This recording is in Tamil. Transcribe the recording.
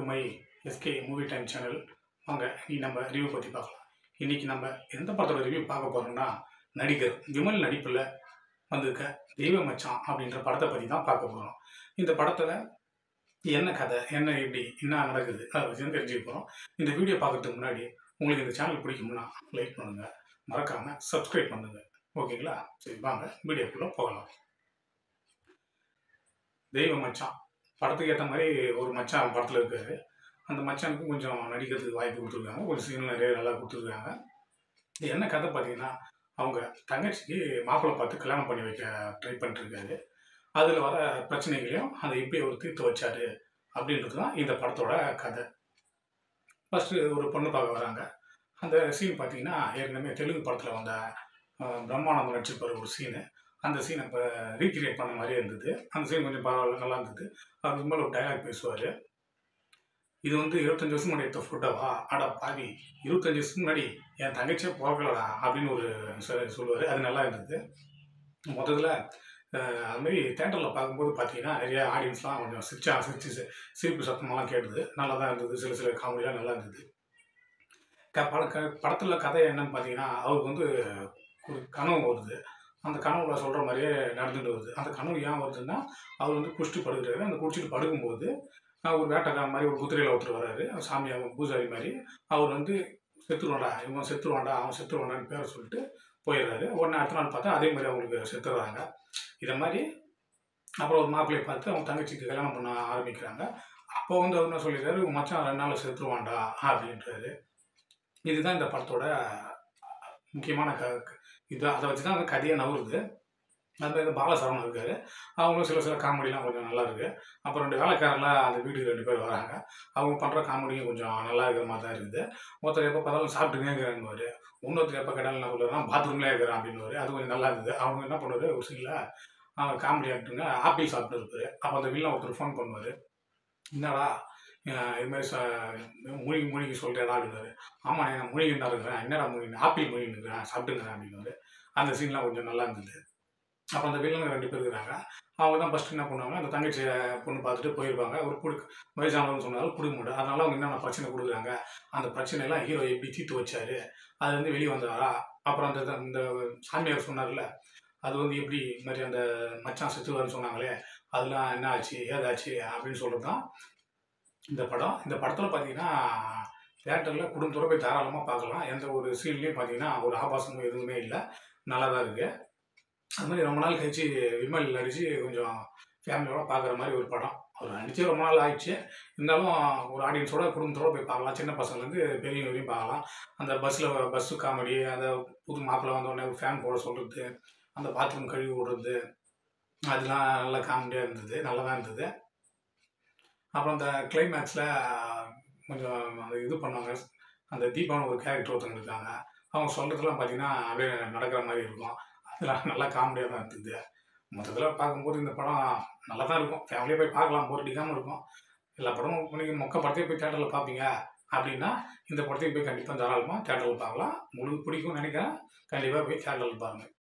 my SK movie time channel வாங்க நீ நம்ம ரிவ்யூ பற்றி பார்க்கலாம் இன்றைக்கி நம்ம எந்த படத்தோட ரிவ்யூ பார்க்க போகிறோம்னா நடிகர் விமல் நடிப்பில் வந்திருக்க தெய்வ மச்சான் அப்படின்ற படத்தை பற்றி தான் பார்க்க போகிறோம் இந்த படத்தில் என்ன கதை என்ன எப்படி என்ன நடக்குது அதை பற்றி தான் தெரிஞ்சுக்க போகிறோம் இந்த வீடியோ பார்க்கறதுக்கு முன்னாடி உங்களுக்கு இந்த சேனல் பிடிக்கும்னா லைக் பண்ணுங்கள் மறக்காமல் சப்ஸ்கிரைப் பண்ணுங்கள் ஓகேங்களா சரி வாங்க வீடியோக்குள்ளே போகலாம் தெய்வ மச்சான் படத்துக்கு ஏற்ற மாதிரி ஒரு மச்சான் படத்தில் இருக்காரு அந்த மச்சானுக்கு கொஞ்சம் நடிக்கிறதுக்கு வாய்ப்பு கொடுத்துருக்காங்க கொஞ்சம் சீன் நிறைய நல்லா கொடுத்துருக்காங்க இது என்ன கதை பார்த்தீங்கன்னா அவங்க தங்கச்சிக்கு மாப்பிள்ளை பார்த்து கல்யாணம் பண்ணி வைக்க ட்ரை பண்ணிட்டுருக்காரு அதில் வர பிரச்சனைகளையும் அதை எப்படி அவர் தீர்த்து வச்சாரு அப்படின்றது தான் இந்த படத்தோட கதை ஃபஸ்ட்டு ஒரு பொண்ணு பார்க்க வராங்க அந்த சீன் பார்த்தீங்கன்னா ஏற்கனவே தெலுங்கு படத்தில் வந்த அஹ், பிரம்மானந்தம் நடிச்சிருப்பார் ஒரு சீனு அந்த சீனை இப்போ ரீக்ரியேட் பண்ண மாதிரியே இருந்தது அந்த சீன் கொஞ்சம் பரவாயில்ல நல்லா இருந்தது அதுக்கு மேலே ஒரு டைலாக் பேசுவார் இது வந்து இருபத்தஞ்சி வருஷம் முன்னாடி எடுத்த ஃபோட்டோவா அட பாவி இருபத்தஞ்சி வருஷம் முன்னாடி என் தங்கச்சியே பிறக்கலடா அப்படின்னு ஒரு சொல்லுவார் அது நல்லா இருந்தது மொத்தத்தில் அது மாதிரி தேட்டரில் பார்க்கும்போது பார்த்தீங்கன்னா நிறைய ஆடியன்ஸ்லாம் கொஞ்சம் சிரிச்சா சிரிச்சு சி- சிரிப்பு சத்தமெல்லாம் கேட்டுது நல்லா தான் இருந்தது சில சில காமெடியாக நல்லா இருந்தது க பட க படத்தில் கதை என்னன்னு பார்த்தீங்கன்னா அவருக்கு வந்து ஒரு கனவு வருது அந்த கனவுல சொல்கிற மாதிரியே நடந்துட்டு வருது அந்த கனவு ஏன் வருதுன்னா அவர் வந்து குடிச்சிட்டு படுக்கிறாரு அந்த குடிச்சிட்டு படுக்கும்போது அஹ், ஒரு வேட்டைக்காரன் மாதிரி ஒரு குதிரையில் ஒருத்தர் வராரு சாமி அவன் பூஜாரி மாதிரி அவர் வந்து செத்துருவான்டா இவன் செத்துருவான்டா அவன் செத்துருவான்டான்னு பேரை சொல்லிட்டு போயிடுறாரு உடனே அடுத்த நாள் பார்த்தா அதே மாதிரி அவங்களுக்கு செத்துடுறாங்க இதை மாதிரி அப்புறம் ஒரு மாப்பிள்ளையை பார்த்து அவங்க தங்கச்சிக்கு கல்யாணம் பண்ண ஆரம்பிக்கிறாங்க அப்போ வந்து அவர் என்ன சொல்லிடுறாரு உன் மச்சான் ரெண்டு நாள் செத்துருவான்டா அப்படின்றாரு இதுதான் இந்த படத்தோட முக்கியமான க இது அதை வச்சு தான் அந்த கதையை நவருது அது இந்த பாலசரவணன் இருக்காரு அவங்களும் சில சில காமெடிலாம் கொஞ்சம் நல்லா இருக்கு அப்புறம் ரெண்டு வேலைக்காரர்லாம் அந்த வீட்டுக்கு ரெண்டு பேர் வராங்க அவங்க பண்ணுற காமெடியும் கொஞ்சம் நல்லா இருக்கிற மாதிரி தான் இருக்குது ஒருத்தர் எப்போ பார்த்தாலும் சாப்பிட்டுங்க இருக்கிறாங்க இன்னொருத்தர் எப்போ கேட்டாலும் என்ன சொல்லுவாருன்னா பாத்ரூம்லேயே இருக்கிறான் அப்படின்னு அது கொஞ்சம் நல்லா இருந்தது அவங்க என்ன பண்ணுவார் ஒரு சீனில் அவன் காமெடி ஆக்டுங்க ஆப்பிள் சாப்பிட்டு இருப்பாரு அப்போ அந்த வில்லன் ஒருத்தர் ஃபோன் பண்ணுவார் என்னடா அஹ் இது மாதிரி ச மூழ்கி மூழ்கி சொல்கிறேடா அப்படின்னாரு ஆமாம் நான் மூழ்கி தான் இருக்கிறேன் என்னடா மூழ்கி ஆப்பிள் மூழ்கி இருக்கிறேன் சாப்பிட்டுங்கிறேன் அப்படின்னாரு அந்த சீன்லாம் கொஞ்சம் நல்லா இருந்தது அப்புறம் அந்த வில்லனுங்க ரெண்டு பேர் இருக்கிறாங்க அவங்க தான் ஃபஸ்ட்டு என்ன பண்ணுவாங்க அந்த தங்கச்சியை பொண்ணு பார்த்துட்டு போயிருப்பாங்க ஒரு குடி வயசானவங்க சொன்னாலும் குடுக்க முடியும் அதனால அவங்க என்னென்ன பிரச்சனை கொடுக்குறாங்க அந்த பிரச்சனையெல்லாம் ஹீரோ எப்படி தீர்த்து வச்சாரு அது வந்து வெளியே வந்தாரா அப்புறம் அந்த இந்த சாமியார் சொன்னார்ல அது வந்து எப்படி இந்த மாதிரி அந்த மச்சான் செத்துவாருன்னு சொன்னாங்களே அதெல்லாம் என்ன ஆச்சு ஏதாச்சு அப்படின்னு சொல்கிறது தான் இந்த படம் இந்த படத்தில் பார்த்தீங்கன்னா தேட்டரில் குடும்பத்தோட போய் தாராளமாக பார்க்கலாம் எந்த ஒரு சீன்லேயும் பார்த்தீங்கன்னா ஒரு ஆபாசமும் எதுவுமே இல்லை நல்லா தான் இருக்குது அது மாதிரி ரொம்ப நாள் கழிச்சு விமல் நடித்து கொஞ்சம் ஃபேமிலியோட பார்க்குற மாதிரி ஒரு படம் அவர் நடிச்சு ரொம்ப நாள் ஆயிடுச்சு இருந்தாலும் ஒரு ஆடியன்ஸோட குடும்பத்தோட போய் பார்க்கலாம் சின்ன பசங்கலேருந்து பெரியவங்க வரையும் பார்க்கலாம் அந்த பஸ்ஸில் பஸ்ஸு காமெடி அந்த புது மாப்பிள்ளை வந்தோடனே ஃபேன் போட சொல்கிறது அந்த பாத்ரூம் கழுவி விடுறது அதெல்லாம் நல்லா காமெடியாக இருந்தது நல்லா தான் இருந்தது அப்புறம் அந்த கிளைமேக்ஸில் கொஞ்சம் அந்த இது பண்ணாங்க அந்த தீபான ஒரு கேரக்டர் ஒருத்தவங்க இருக்காங்க அவங்க சொல்கிறதுலாம் பார்த்தீங்கன்னா அப்படியே நடக்கிற மாதிரி இருக்கும் அதெல்லாம் நல்லா காமெடியாக தான் இருந்தது மொத்தத்தில் பார்க்கும்போது இந்த படம் நல்லா தான் இருக்கும் ஃபேமிலியாக போய் பார்க்கலாம் போர் அடிக்காமல் இருக்கும் எல்லா படமும் நீங்கள் மொக்க படத்தையும் போய் தேட்டரில் பார்ப்பீங்க அப்படின்னா இந்த படத்தையும் போய் கண்டிப்பாக தாராளமாக தேட்டரில் பார்க்கலாம் உங்களுக்கு பிடிக்கும்னு நினைக்கிறேன் கண்டிப்பாக போய் தேட்டரில் பாருங்கள்